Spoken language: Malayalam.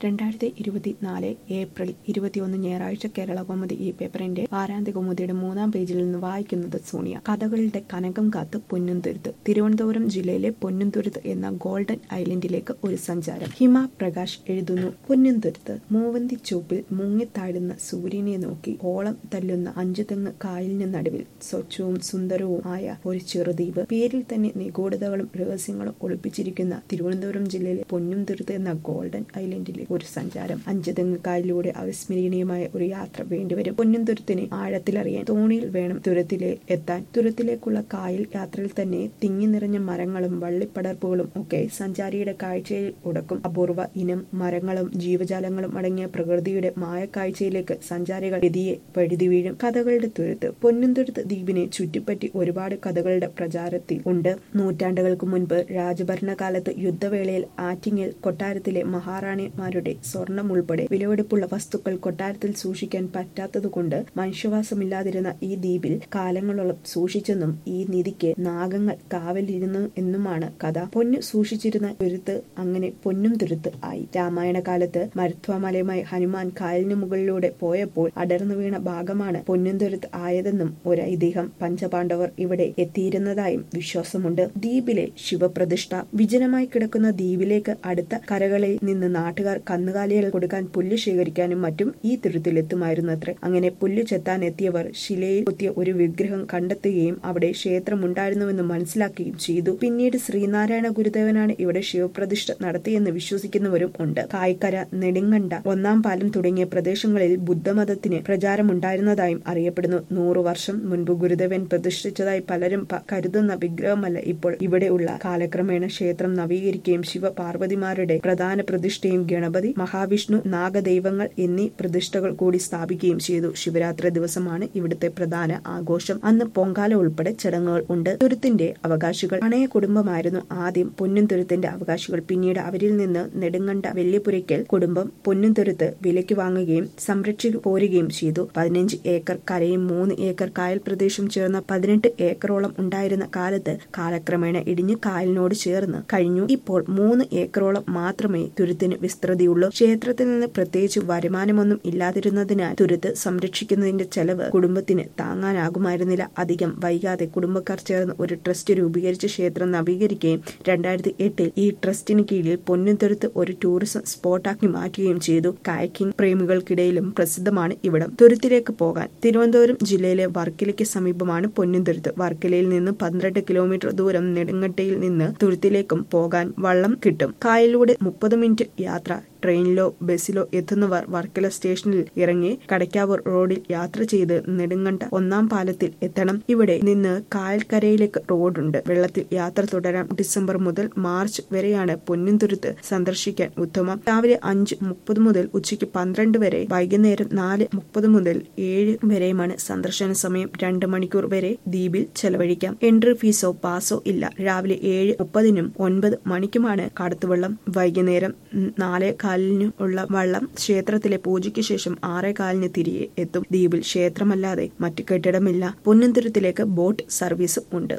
രണ്ടായിരത്തി ഇരുപത്തിനാല് ഏപ്രിൽ ഇരുപത്തിയൊന്ന് ഞായറാഴ്ച കേരള കൗമുദി ഈ പേപ്പറിന്റെ വാരാന്ത്യ കൗമുദിയുടെ മൂന്നാം പേജിൽ നിന്ന് വായിക്കുന്നത് സോണിയ കഥകളുടെ കനകം കാത്ത് പൊന്നുംതുരുത്ത് തിരുവനന്തപുരം ജില്ലയിലെ പൊന്നുംതുരുത്ത് എന്ന ഗോൾഡൻ ഐലൻഡിലേക്ക് ഒരു സഞ്ചാരം ഹിമ പ്രകാശ് എഴുതുന്നു പൊന്നുംതുരുത്ത് മൂവന്തി ചൂപ്പിൽ മുങ്ങിത്താഴുന്ന സൂര്യനെ നോക്കി ഓളം തല്ലുന്ന അഞ്ചു തെങ്ങ് കായലിന് നടുവിൽ സ്വച്ഛവും സുന്ദരവും ആയ ഒരു ചെറുദ്വീപ് പേരിൽ തന്നെ നിഗൂഢതകളും രഹസ്യങ്ങളും ഒളിപ്പിച്ചിരിക്കുന്ന തിരുവനന്തപുരം ജില്ലയിലെ പൊന്നുംതുരുത്ത് എന്ന ഗോൾഡൻ ഐലൻഡിലെ ഒരു സഞ്ചാരം അഞ്ചുതെങ്ങ് കായലിലൂടെ അവിസ്മരണീയമായ ഒരു യാത്ര വേണ്ടിവരും പൊന്നുംതുരുത്തിനെ ആഴത്തിലറിയാൻ തോണിയിൽ വേണം തുരത്തിലെ എത്താൻ തുരത്തിലേക്കുള്ള കായൽ യാത്രയിൽ തന്നെ തിങ്ങി നിറഞ്ഞ മരങ്ങളും വള്ളിപ്പടർപ്പുകളും ഒക്കെ സഞ്ചാരിയുടെ കാഴ്ചയിൽ ഉടക്കും അപൂർവ ഇനം മരങ്ങളും ജീവജാലങ്ങളും അടങ്ങിയ പ്രകൃതിയുടെ മായക്കാഴ്ചയിലേക്ക് സഞ്ചാരികൾ എതിയെ വഴുതി വീഴും കഥകളുടെ തുരുത്ത് പൊന്നുംതുരുത്ത് ദ്വീപിനെ ചുറ്റിപ്പറ്റി ഒരുപാട് കഥകളുടെ പ്രചാരത്തിൽ ഉണ്ട് നൂറ്റാണ്ടുകൾക്ക് മുൻപ് രാജഭരണകാലത്ത് യുദ്ധവേളയിൽ ആറ്റിങ്ങൽ കൊട്ടാരത്തിലെ മഹാറാണിമാരുടെ സ്വർണം ഉൾപ്പെടെ വിലവെടുപ്പുള്ള വസ്തുക്കൾ കൊട്ടാരത്തിൽ സൂക്ഷിക്കാൻ പറ്റാത്തതുകൊണ്ട് മനുഷ്യവാസമില്ലാതിരുന്ന ഈ ദ്വീപിൽ കാലങ്ങളോളം സൂക്ഷിച്ചെന്നും ഈ നിധിക്ക് നാഗങ്ങൾ കാവലിരുന്നു എന്നുമാണ് കഥ പൊന്നു സൂക്ഷിച്ചിരുന്ന തുരുത്ത് അങ്ങനെ പൊന്നും തുരുത്ത് ആയി രാമായണ കാലത്ത് മരുത്വമലയുമായി ഹനുമാൻ കായലിനു മുകളിലൂടെ പോയപ്പോൾ അടർന്നു വീണ ഭാഗമാണ് പൊന്നും തുരുത്ത് ആയതെന്നും ഒരു ഐതിഹ്യം പഞ്ചപാണ്ഡവർ ഇവിടെ എത്തിയിരുന്നതായും വിശ്വാസമുണ്ട് ദ്വീപിലെ ശിവപ്രതിഷ്ഠ വിജനമായി കിടക്കുന്ന ദ്വീപിലേക്ക് അടുത്ത കരകളിൽ നിന്ന് നാട്ടുകാർ കന്നുകാലികൾ കൊടുക്കാൻ പുല്ല് ശേഖരിക്കാനും മറ്റും ഈ തുരുത്തിലെത്തുമായിരുന്നത്രേ അങ്ങനെ പുല്ല് ചെത്താൻ എത്തിയവർ ശിലയിൽ കൊത്തിയ ഒരു വിഗ്രഹം കണ്ടെത്തുകയും അവിടെ ക്ഷേത്രമുണ്ടായിരുന്നുവെന്ന് മനസ്സിലാക്കുകയും ചെയ്തു പിന്നീട് ശ്രീനാരായണ ഗുരുദേവനാണ് ഇവിടെ ശിവപ്രതിഷ്ഠ നടത്തിയെന്ന് വിശ്വസിക്കുന്നവരും ഉണ്ട് കായ്ക്കര നെടുങ്കണ്ട ഒന്നാം പാലം തുടങ്ങിയ പ്രദേശങ്ങളിൽ ബുദ്ധമതത്തിന് പ്രചാരമുണ്ടായിരുന്നതായും അറിയപ്പെടുന്നു നൂറു വർഷം മുൻപ് ഗുരുദേവൻ പ്രതിഷ്ഠിച്ചതായി പലരും കരുതുന്ന വിഗ്രഹമല്ല ഇപ്പോൾ ഇവിടെയുള്ള കാലക്രമേണ ക്ഷേത്രം നവീകരിക്കുകയും ശിവ പാർവതിമാരുടെ പ്രധാന പ്രതിഷ്ഠയും ഗണപതി മഹാവിഷ്ണു നാഗദൈവങ്ങൾ എന്നീ പ്രതിഷ്ഠകൾ കൂടി സ്ഥാപിക്കുകയും ചെയ്തു ശിവരാത്രി ദിവസമാണ് ഇവിടുത്തെ പ്രധാന ആഘോഷം അന്ന് പൊങ്കാല ഉൾപ്പെടെ ചടങ്ങുകൾ ഉണ്ട് തുരുത്തിന്റെ അവകാശികൾ പണയ കുടുംബമായിരുന്നു ആദ്യം പൊന്നും തുരുത്തിന്റെ അവകാശികൾ പിന്നീട് അവരിൽ നിന്ന് നെടുങ്കണ്ട വെള്ളിപ്പുരയ്ക്കൽ കുടുംബം പൊന്നും തുരുത്ത് വിലയ്ക്ക് വാങ്ങുകയും സംരക്ഷിച്ചു പോരുകയും ചെയ്തു പതിനഞ്ച് ഏക്കർ കരയും മൂന്ന് ഏക്കർ കായൽ പ്രദേശം ചേർന്ന പതിനെട്ട് ഏക്കറോളം ഉണ്ടായിരുന്ന കാലത്ത് കാലക്രമേണ ഇടിഞ്ഞ് കായലിനോട് ചേർന്ന് കഴിഞ്ഞു ഇപ്പോൾ മൂന്ന് ഏക്കറോളം മാത്രമേ തുരുത്തിന് വിസ്തൃതിയുള്ളൂ ക്ഷേത്രത്തിൽ നിന്ന് പ്രത്യേകിച്ച് വരുമാനമൊന്നും ഇല്ലാതിരുന്നതിനാൽ തുരുത്ത് സംരക്ഷിക്കുന്നതിന്റെ ചെലവ് കുടുംബത്തിന് താങ്ങാനാകുമായിരുന്നില്ല അധികം വൈകാതെ കുടുംബക്കാർ ചേർന്ന് ഒരു ട്രസ്റ്റ് രൂപീകരിച്ച് ക്ഷേത്രം നവീകരിക്കുകയും രണ്ടായിരത്തി എട്ടിൽ ഈ ട്രസ്റ്റിന് കീഴിൽ പൊന്നുംതുരുത്ത് ഒരു ടൂറിസം സ്പോട്ടാക്കി മാറ്റുകയും ചെയ്തു കായക്കിംഗ് പ്രേമികൾക്കിടയിലും പ്രസിദ്ധമാണ് ഇവിടം തുരുത്തിലേക്ക് പോകാൻ തിരുവനന്തപുരം ജില്ലയിലെ വർക്കലയ്ക്ക് സമീപമാണ് പൊന്നുംതുരുത്ത് വർക്കലയിൽ നിന്ന് പന്ത്രണ്ട് കിലോമീറ്റർ ദൂരം നെടുങ്കട്ടയിൽ നിന്ന് തുരുത്തിലേക്കും പോകാൻ വള്ളം കിട്ടും കായലിലൂടെ മുപ്പത് മിനിറ്റ് യാത്ര ട്രെയിനിലോ ബസ്സിലോ എത്തുന്നവർ വർക്കല സ്റ്റേഷനിൽ ഇറങ്ങി കടയ്ക്കാവൂർ റോഡിൽ യാത്ര ചെയ്ത് നെടുങ്കണ്ട ഒന്നാം പാലത്തിൽ എത്തണം ഇവിടെ നിന്ന് കായൽക്കരയിലേക്ക് റോഡുണ്ട് വെള്ളത്തിൽ യാത്ര തുടരാം ഡിസംബർ മുതൽ മാർച്ച് വരെയാണ് പൊന്നിൻതുരുത്ത് സന്ദർശിക്കാൻ ഉത്തമം രാവിലെ അഞ്ച് മുപ്പത് മുതൽ ഉച്ചയ്ക്ക് പന്ത്രണ്ട് വരെ വൈകുന്നേരം നാല് മുപ്പത് മുതൽ ഏഴ് വരെയുമാണ് സന്ദർശന സമയം രണ്ട് മണിക്കൂർ വരെ ദ്വീപിൽ ചെലവഴിക്കാം എൻട്രി ഫീസോ പാസോ ഇല്ല രാവിലെ ഏഴ് മുപ്പതിനും ഒൻപത് മണിക്കുമാണ് കടത്തുവള്ളം വൈകുന്നേരം നാല് കാലിന് ഉള്ള വള്ളം ക്ഷേത്രത്തിലെ പൂജയ്ക്ക് ശേഷം ആറേ കാലിന് തിരികെ എത്തും ദ്വീപിൽ ക്ഷേത്രമല്ലാതെ മറ്റു കെട്ടിടമില്ല പൊന്നന്തുരത്തിലേക്ക് ബോട്ട് സർവീസ് ഉണ്ട്